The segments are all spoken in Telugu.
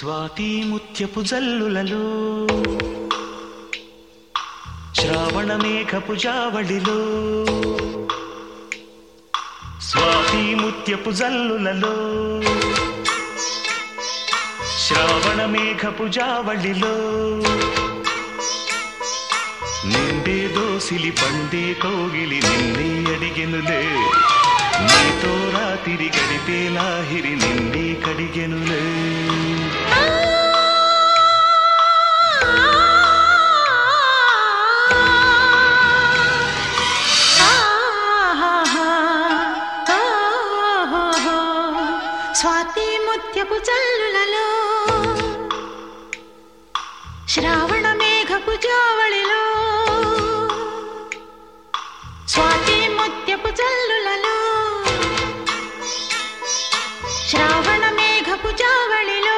స్వాతి ముత్యపు జల్లులలో శ్రావణ మేఘపు జావళిలో స్వాతి ముత్యపు జల్లులలో శ్రావణ మేఘపు జావళిలో నిండే దోసిలి పండే కోగిలి నిన్నే అడిగెనులే నీతో రాతిరి గడిపే లాహిరి నిన్నే కడిగెనులే స్వాతి ముత్యపు చల్లులలో శ్రావణ మేఘపు జావళిలో స్వాతి ముత్యపు చల్లులలో శ్రావణ మేఘపు జావళిలో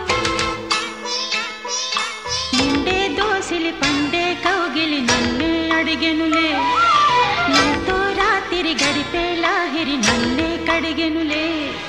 నిండే దోసిలి పండే కౌగిలి నన్నే అడిగెనులే నీతో రాత్రి గడిపే లాహిరి నన్నే కడిగెనులే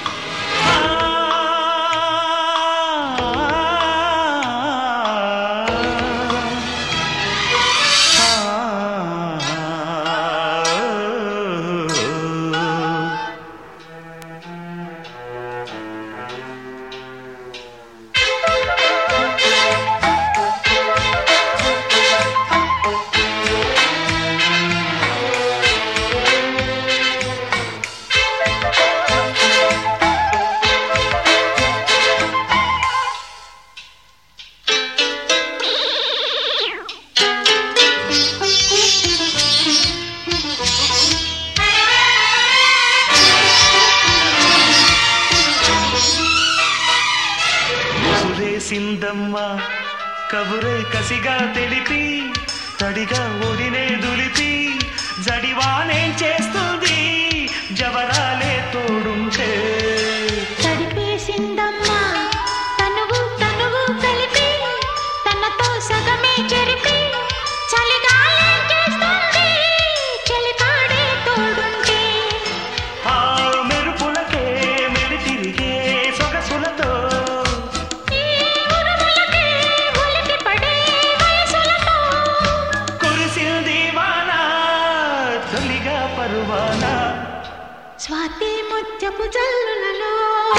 ముసురేసిందమ్మ కబురే కసిగా తెలిపి తడిగా ఒడినే దులిపి జడివానే చేస్తుంది జవరాలే తోడుంటే తడిపేసిందమ్మా తనువు తనువు కలిపి తనతో సగమే చెరిపి చలిగాలే చేస్తుంది చలికాడే తోడుంటే ఆ మెరుపులకే మెలి తిరిగే సొగసులతో ఈ ఉరుములకే ఉలికి పడే వయసులతో కురిసింది వాన తొలిగా పరువాన స్వాతి ముత్యపు జల్లులలో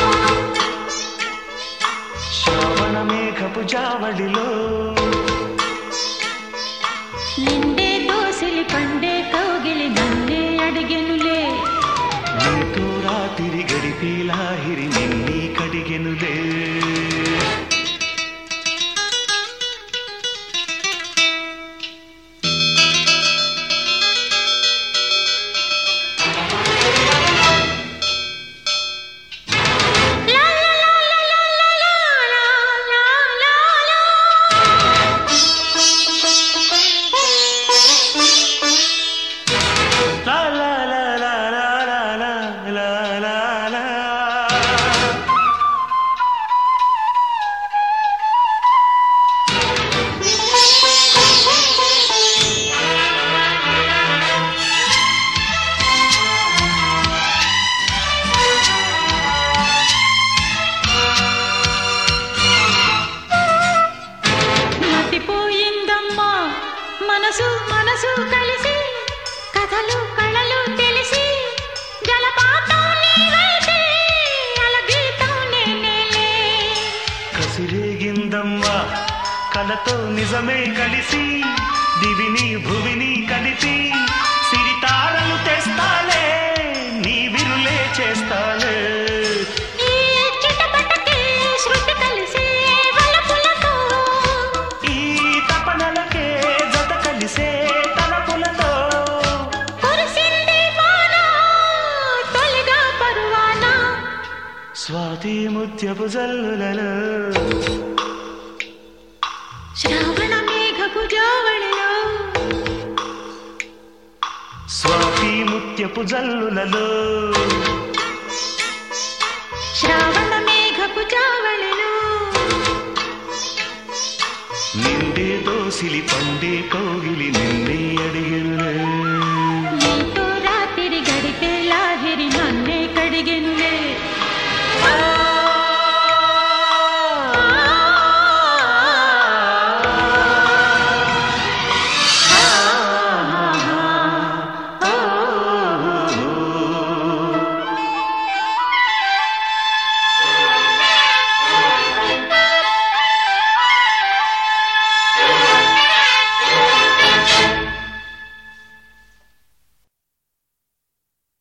శ్రావణ మేఘపు జావళిలో నిండే దోసిలి పండే కౌగిలి నన్నే అడిగెనులే నీతో రాతిరి గడిపి లాహిరి నిన్నీ కడిగెనులే లా లా లా లా లా లా లా లా లా లా లా లా లా లా లా లా లా లా లా. మతిపోయిందమ్మా మనసు మనసు కలిసి కథలు కళలు తెలిసి జలపాతం నీవైతే అలగీతం నేనేలే కసిరేగిందమ్మా కలతో నిజమే కలిసి దివిని భువిని కలిపి సిరితారలు తెస్తాలే నీ విరులే చేస్తాలే ఈ చిటపటకే శృతి కలిసి వలపులతో ఈ తపనలకే జత కలిసే తలపులతో కురిసింది వాన తొలిగా పరువానా స్వాతి ముత్యపు జల్లులలో శ్రావణ మేఘపు జావళిలో స్వాతి ముత్యపు జల్లులలో శ్రావణ మేఘపు జావళిలో నిండే దోసిలి పండే కౌగిలి నిన్నే